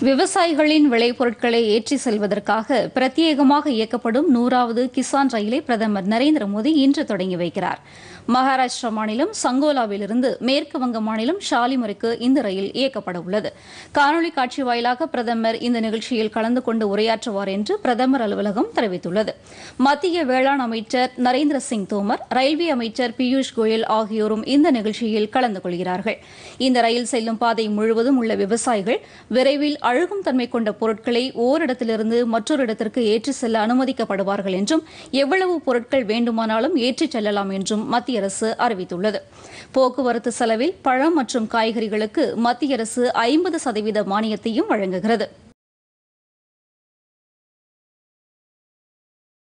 விவசாயிகளின் விளைபொருட்களை ஏற்றி செல்வதற்காக பிரத்யேகமாக இயக்கப்படும் நூறாவது கிசான் ரயிலை பிரதமர் நரேந்திர மோடி இன்று தொடங்கி வைக்கிறார் மகாராஷ்டிரா மாநிலம் சங்கோலாவிலிருந்து மேற்கு வங்க மாநிலம் ஷாலிமருக்கு இந்த ரயில் இயக்கப்பட உள்ளது காணொலி காட்சி வாயிலாக பிரதமர் இந்த நிகழ்ச்சியில் கலந்து கொண்டு உரையாற்றுவார் என்று பிரதமர் அலுவலகம் தெரிவித்துள்ளது மத்திய வேளாண் அமைச்சர் நரேந்திர சிங் தோமர் ரயில்வே அமைச்சர் பியூஷ் கோயல் ஆகியோரும் இந்த நிகழ்ச்சியில் கலந்து கொள்கிறார்கள் இந்த ரயில் செல்லும் பாதை முழுவதும் உள்ள விவசாயிகள் விரைவில் அழுகும் தன்மை கொண்ட பொருட்களை ஓரிடத்திலிருந்து மற்றொரு இடத்திற்கு ஏற்றிச் செல்ல அனுமதிக்கப்படுவார்கள் என்றும் எவ்வளவு பொருட்கள் வேண்டுமானாலும் ஏற்றிச் செல்லலாம் என்றும் மத்திய அரசு அறிவித்துள்ளது போக்குவரத்து செலவில் பழம் மற்றும் காய்கறிகளுக்கு மத்திய அரசு ஐம்பது சதவீத மானியத்தையும் வழங்குகிறது